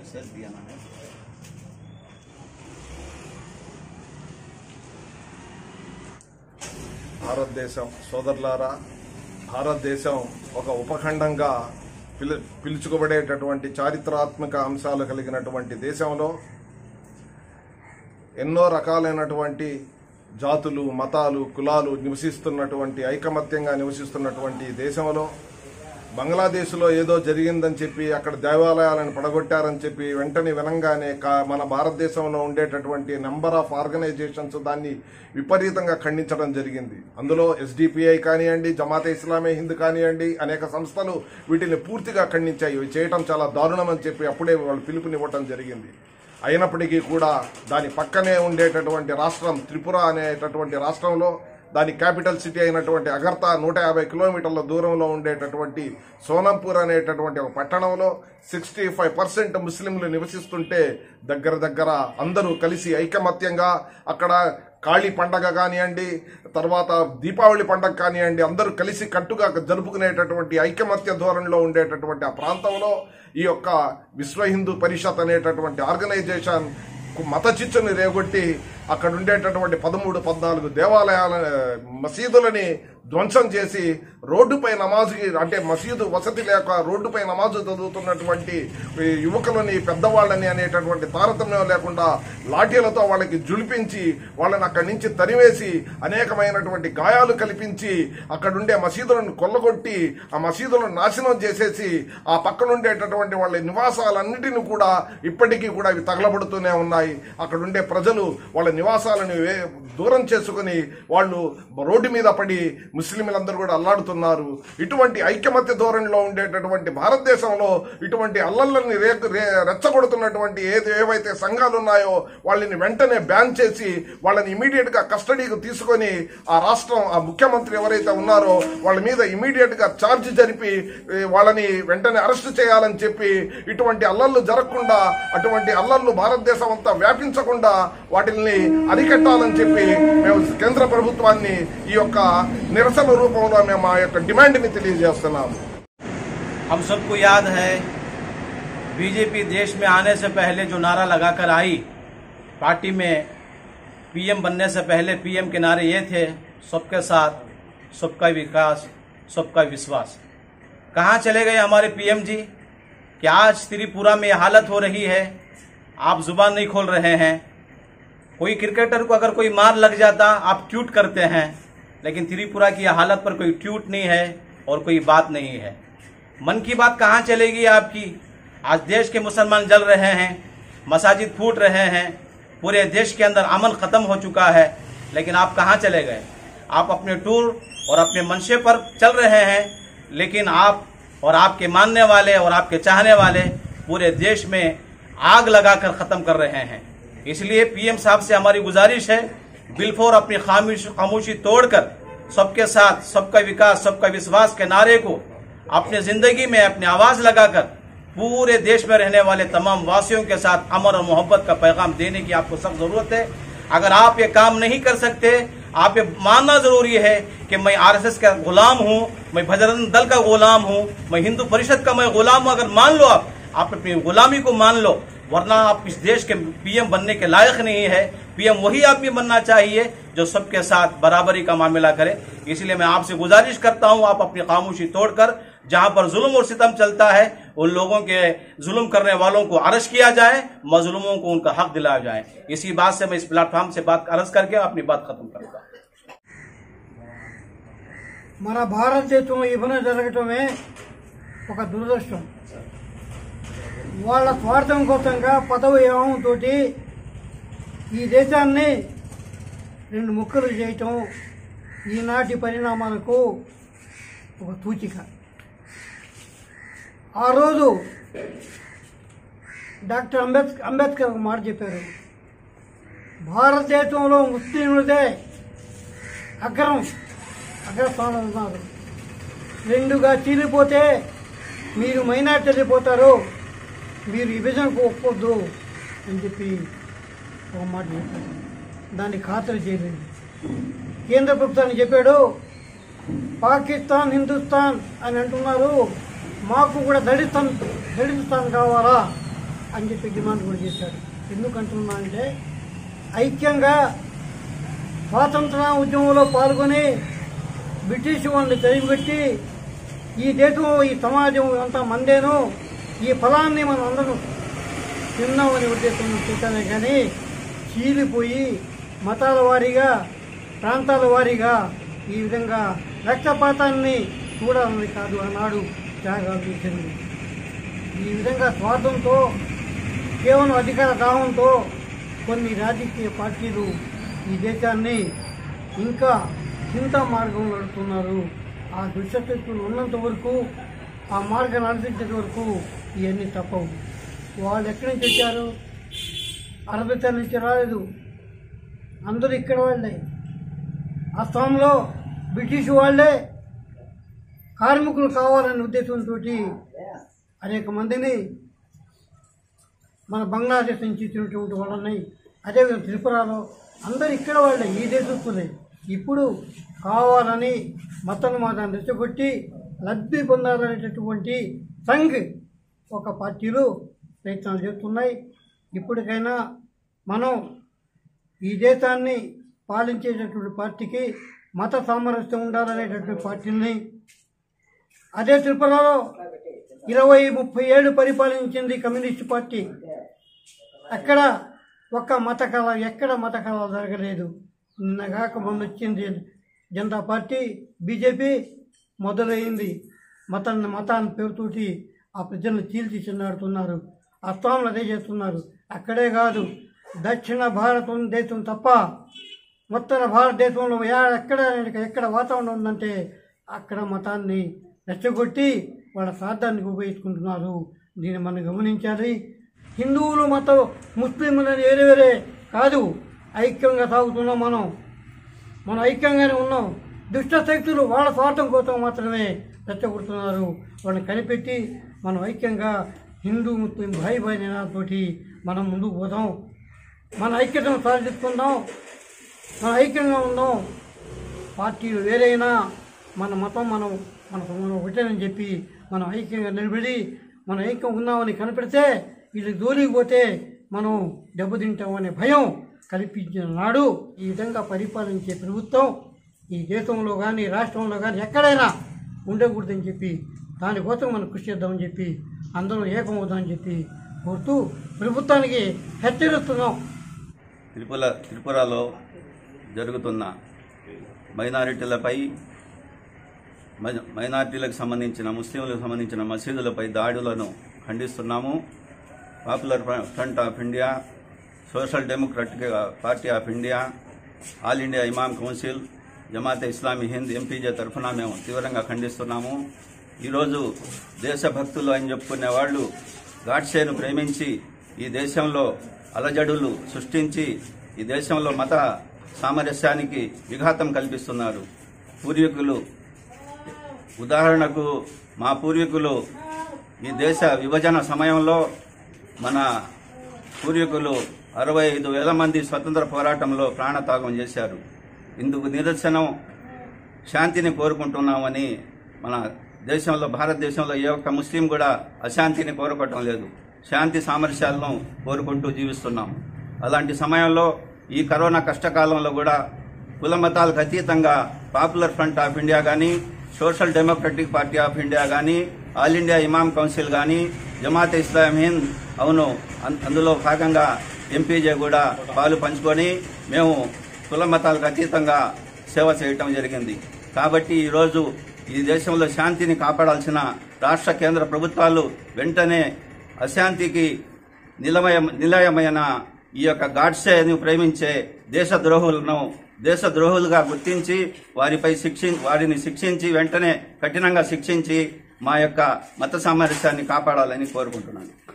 sir दिया ना है భారతదేశం సోదరులారా భారతదేశం ఒక ఉపఖండంగా పిలు పిలుచుకోబడేటటువంటి చారిత్రాత్మక అంశాలు కలిగినటువంటి దేశంలో ఎన్నో రకాలైనటువంటి జాతులు మతాలు కులాలు నివసిస్తున్నటువంటి ఐకమత్యంగా నివసిస్తున్నటువంటి ఈ దేశంలో బంగ్లాదేశ్లో ఏదో జరిగిందని చెప్పి అక్కడ దేవాలయాలను పడగొట్టారని చెప్పి వెంటనే వినంగానే కా- మన భారతదేశంలో ఉండేటటువంటి నెంబర్ ఆఫ్ ఆర్గనైజేషన్స్ దాన్ని విపరీతంగా ఖండించడం జరిగింది అందులో ఎస్డిపిఐ కానివ్వండి జమాతే ఇస్లామే హింద్ కానివ్వండి అనేక సంస్థలు వీటిని పూర్తిగా ఖండించాయి ఇవి చేయటం చాలా దారుణం అని చెప్పి అప్పుడే వాళ్ళు పిలుపునివ్వటం జరిగింది అయినప్పటికీ కూడా దాని పక్కనే ఉండేటటువంటి రాష్ట్రం త్రిపుర అనేటటువంటి రాష్ట్రంలో దాని క్యాపిటల్ సిటీ అయినటువంటి అగర్తా నూట యాభై కిలోమీటర్ల దూరంలో ఉండేటటువంటి సోనంపూర్ అనేటటువంటి ఒక పట్టణంలో సిక్స్టీ ఫైవ్ పర్సెంట్ ముస్లింలు నివసిస్తుంటే దగ్గర దగ్గర అందరూ కలిసి ఐకమత్యంగా అక్కడ కాళీ పండగ కానివ్వండి తర్వాత దీపావళి పండగ కానివ్వండి అందరూ కలిసి కట్టుగా జరుపుకునేటటువంటి ఐకమత్య ధోరణిలో ఉండేటటువంటి ఆ ప్రాంతంలో ఈ యొక్క విశ్వ హిందూ పరిషత్ అనేటటువంటి ఆర్గనైజేషన్ మత చిచ్చుని రేగొట్టి అక్కడ ఉండేటటువంటి పదమూడు పద్నాలుగు దేవాలయాల మసీదులని ధ్వంసం చేసి రోడ్డుపై నమాజుకి అంటే మసీదు వసతి లేక రోడ్డుపై నమాజు చదువుతున్నటువంటి ఈ యువకులని పెద్దవాళ్ళని అనేటటువంటి తారతమ్యం లేకుండా లాఠీలతో వాళ్ళకి జులిపించి వాళ్ళని అక్కడి నుంచి తరివేసి అనేకమైనటువంటి గాయాలు కల్పించి అక్కడ ఉండే మసీదులను కొల్లగొట్టి ఆ మసీదులను నాశనం చేసేసి ఆ పక్కన ఉండేటటువంటి వాళ్ళ నివాసాలన్నిటిని కూడా ఇప్పటికీ కూడా ఇవి తగలబడుతూనే ఉన్నాయి అక్కడ ఉండే ప్రజలు వాళ్ళ నివాసాలను వే- దూరం చేసుకుని వాళ్ళు రోడ్డు మీద పడి ముస్లింలందరూ కూడా అల్లాడుతున్నారు ఇటువంటి ఐకమత్య ధోరణిలో ఉండేటటువంటి భారతదేశంలో ఇటువంటి అల్లర్లని రే రే- రెచ్చగొడుతున్నటువంటి ఏది ఏవైతే సంఘాలు ఉన్నాయో వాళ్ళని వెంటనే బ్యాన్ చేసి వాళ్ళని ఇమీడియట్ గా కస్టడీకి తీసుకొని ఆ రాష్ట్రం ఆ ముఖ్యమంత్రి ఎవరైతే ఉన్నారో వాళ్ళ మీద ఇమీడియట్ గా ఛార్జ్ జరిపి ఏ, వాళ్ళని వెంటనే అరెస్ట్ చేయాలని చెప్పి ఇటువంటి అల్లర్లు జరగకుండా అటువంటి అల్లర్లు భారతదేశం అంతా వ్యాపించకుండా వాటిని అరికట్టాలని చెప్పి మేము కేంద్ర ప్రభుత్వాన్ని ఈ యొక్క నిరసన రూపంలో మేము ఆ యొక్క డిమాండ్ ని తెలియజేస్తున్నాము हम सबको याद है बीजेपी देश में आने से पहले जो नारा लगाकर आई पार्टी में पीएम बनने से पहले पीएम के नारे ये थे सबके साथ सबका विकास सबका विश्वास कहाँ चले गए हमारे पीएम जी क्या आज त्रिपुरा में ये हालत हो रही है आप जुबान नहीं खोल रहे हैं कोई क्रिकेटर को अगर कोई मार लग जाता आप ट्यूट करते हैं लेकिन त्रिपुरा की हालत पर कोई ट्यूट नहीं है और कोई बात नहीं है मन की बात कहाँ चलेगी आपकी आज देश के मुसलमान जल रहे हैं मसाजिद फूट रहे हैं पूरे देश के अंदर अमन खत्म हो चुका है लेकिन आप कहाँ चले गए आप अपने टूर और अपने मंशे पर चल रहे हैं लेकिन आप और आपके मानने वाले और आपके चाहने वाले पूरे देश में आग लगाकर खत्म कर रहे हैं इसलिए पीएम साहब से हमारी गुजारिश है बिलफोर अपनी खामोश खामोशी तोड़कर सबके साथ सबका विकास सबका विश्वास के नारे को अपने जिंदगी में अपनी आवाज लगाकर पूरे देश में रहने वाले तमाम वासियों के साथ अमर और मोहब्बत का पैगाम देने की आपको सख्त जरूरत है अगर आप ये काम नहीं कर सकते आप ये मानना जरूरी है कि मैं आरएसएस का गुलाम हूँ मैं भजरंग दल का गुलाम हूँ मैं हिंदू परिषद का मैं गुलाम हूँ अगर मान लो आप आप अपनी गुलामी को मान लो वरना आप इस देश के पीएम बनने के लायक नहीं है पीएम वही आदमी बनना चाहिए जो सबके साथ बराबरी का मामला करे इसलिए मैं आपसे गुजारिश करता हूं आप अपनी खामोशी तोड़कर जहां पर जुल्म और सितम चलता है उन लोगों के जुल्म करने वालों को अरेस्ट किया जाए मजलूमों को उनका हक दिलाया जाए इसी बात से मैं इस प्लेटफॉर्म से बात अर्ज करके अपनी बात खत्म करूंगा మన భారతదేశం ఇబ్బంది జరగటమే ఒక దురదృష్టం వాళ్ళ స్వార్థం కోసంగా పదవి ఏమంతో ఈ దేశాన్ని రెండు ముక్కలు చేయటం ఈనాటి పరిణామాలకు ఒక సూచిక ఆ రోజు డాక్టర్ అంబేద్కర్ అంబేద్కర్ ఒక మాట చెప్పారు భారతదేశంలో ముస్లింలదే అగ్రం అగ్రస్థానం ఉన్నారు రెండుగా చీలిపోతే మీరు మైనార్టీ వెళ్ళిపోతారు మీరు విభజనకు ఒప్పొద్దు అని చెప్పి ఒక మాట చెప్పారు దాన్ని ఖాతరు చేయలేదు కేంద్ర ప్రభుత్వాన్ని చెప్పాడు పాకిస్తాన్ హిందుస్థాన్ అని అంటున్నారు మాకు కూడా దళితం దళితస్థాన్ కావాలా అని చెప్పి డిమాండ్ కూడా చేశాడు ఎందుకంటున్నా అంటే ఐక్యంగా స్వాతంత్ర ఉద్యమంలో పాల్గొని బ్రిటిష్ వాళ్ళని తరిమిపెట్టి ఈ దేశం ఈ సమాజం అంతా మందేను ఈ ఫలాన్ని మనం అందరం తిన్నామనే ఉద్దేశం చేశానే కానీ చీలిపోయి మతాల వారీగా ప్రాంతాల వారీగా ఈ విధంగా రక్తపాతాన్ని చూడాలని కాదు ఆనాడు త్యాగాలు చేసింది ఈ విధంగా స్వార్థంతో కేవలం అధికార దాహంతో కొన్ని రాజకీయ పార్టీలు ఈ దేశాన్ని ఇంకా చింత మార్గం నడుపుతున్నారు ఆ దుష్టశక్తులు ఉన్నంత వరకు ఆ మార్గాన్ని అనుసరించేంత వరకు ఇవన్నీ తప్పవు వాళ్ళు ఎక్కడి నుంచి వచ్చారు అరబిత నుంచి రాలేదు అందరూ ఇక్కడ వాళ్ళే అస్సాంలో బ్రిటిష్ వాళ్ళే కార్మికులు కావాలనే ఉద్దేశంతో అనేక మందిని మన బంగ్లాదేశ్ నుంచి ఇచ్చినటువంటి వాళ్ళని అదేవిధంగా త్రిపురలో అందరు ఇక్కడ వాళ్ళే ఈ దేశస్తులే ఇప్పుడు కావాలని మతను మాతాన్ని రెచ్చగొట్టి లబ్ధి పొందాలనేటటువంటి సంఘ్ ఒక పార్టీలు ప్రయత్నాలు చేస్తున్నాయి ఇప్పటికైనా మనం ఈ దేశాన్ని పాలించేటటువంటి పార్టీకి మత సామరస్యం ఉండాలనేటటువంటి పార్టీని అదే త్రిపురలో ఇరవై ముప్పై ఏళ్ళు పరిపాలించింది కమ్యూనిస్ట్ పార్టీ అక్కడ ఒక్క మత కళ ఎక్కడ మత కళ జరగలేదు నిన్నగాక మొన్న వచ్చింది జనతా పార్టీ బీజేపీ మొదలైంది మతాన్ని మతాన్ని పేరుతోటి ఆ ప్రజలను చీల్చి చిన్నాడుతున్నారు అస్సాంలో అదే చేస్తున్నారు అక్కడే కాదు దక్షిణ భారతం దేశం తప్ప ఉత్తర భారతదేశంలో యా- ఎక్కడ ఎక్కడ వాతావరణం ఉందంటే అక్కడ మతాన్ని రెచ్చగొట్టి వాళ్ళ స్వార్థానికి ఉపయోగించుకుంటున్నారు దీన్ని మనం గమనించాలి హిందువులు మతం ముస్లింలని వేరే వేరే కాదు ఐక్యంగా సాగుతున్నాం మనం మనం ఐక్యంగానే ఉన్నాం దుష్ట శక్తులు వాళ్ళ స్వార్థం కోసం మాత్రమే రెచ్చగొడుతున్నారు వాళ్ళని కనిపెట్టి మనం ఐక్యంగా హిందూ ముస్లిం భాయి భాయి నినాదంతోటి మనం ముందుకు పోదాం మన ఐక్యతను సాధించుకుందాం మన ఐక్యంగా ఉందాం పార్టీలు వేరైనా మన మతం మనం మన మనం ఒకటేనని చెప్పి మనం ఐక్యంగా నిలబడి మన ఐక్యం ఉన్నామని కనిపెడితే వీళ్ళు జోలికి పోతే మనం దెబ్బతింటామనే భయం కల్పించిన నాడు ఈ విధంగా పరిపాలించే ప్రభుత్వం ఈ దేశంలో కానీ రాష్ట్రంలో కానీ ఎక్కడైనా ఉండకూడదని చెప్పి దానికోసం మనం కృషి చేద్దామని చెప్పి అందరం ఏకమవుదామని చెప్పి కోరుతూ ప్రభుత్వానికి హెచ్చరిస్తున్నాం త్రిపుర త్రిపురలో జరుగుతున్న మైనారిటీలపై మై- మైనారిటీలకు సంబంధించిన ముస్లింలకు సంబంధించిన మసీదులపై దాడులను ఖండిస్తున్నాము Popular Front- Front of India Social Democratic Party of India All India Imam Council Jamaate Islami Hind MPJ తరఫున మేము తీవ్రంగా ఖండిస్తున్నాము ఈరోజు దేశభక్తులు అని చెప్పుకునే వాళ్ళు గాడ్సేను ప్రేమించి ఈ దేశంలో అలజడులు సృష్టించి ఈ దేశంలో మత సామరస్యానికి విఘాతం కల్పిస్తున్నారు పూర్వీకులు ఉదాహరణకు మా పూర్వీకులు ఈ దేశ విభజన సమయంలో మన పూర్వీకులు అరవై ఐదు వేల మంది స్వతంత్ర పోరాటంలో ప్రాణత్యాగం చేశారు ఇందుకు నిదర్శనం శాంతిని కోరుకుంటున్నామని మన దేశంలో భారతదేశంలో ఏ ఒక్క ముస్లిం కూడా అశాంతిని కోరుకోవటం లేదు శాంతి సామరస్యాలను కోరుకుంటూ జీవిస్తున్నాం అలాంటి సమయంలో ఈ కరోనా కష్టకాలంలో కూడా కుల మతాలకు అతీతంగా పాపులర్ ఫ్రంట్ ఆఫ్ ఇండియా కానీ Social Democratic Party of India కానీ ఆల్ ఇండియా ఇమాం కౌన్సిల్ కానీ జమాత్ ఇస్లాం హింద్ అవును అన్- అందులో భాగంగా ఎంపీజే కూడా పాలు పంచుకొని మేము కుల మతాలకు అతీతంగా సేవ చేయటం జరిగింది కాబట్టి ఈరోజు ఈ దేశంలో శాంతిని కాపాడాల్సిన రాష్ట్ర కేంద్ర ప్రభుత్వాలు వెంటనే అశాంతికి నిలమయ నిలయమైన ఈ యొక్క గాడ్సేని ప్రేమించే దేశ ద్రోహులను దేశ ద్రోహులుగా గుర్తించి వారిపై శిక్షి వారిని శిక్షించి వెంటనే కఠినంగా శిక్షించి మా యొక్క మత సామరస్యాన్ని కాపాడాలని కోరుకుంటున్నాను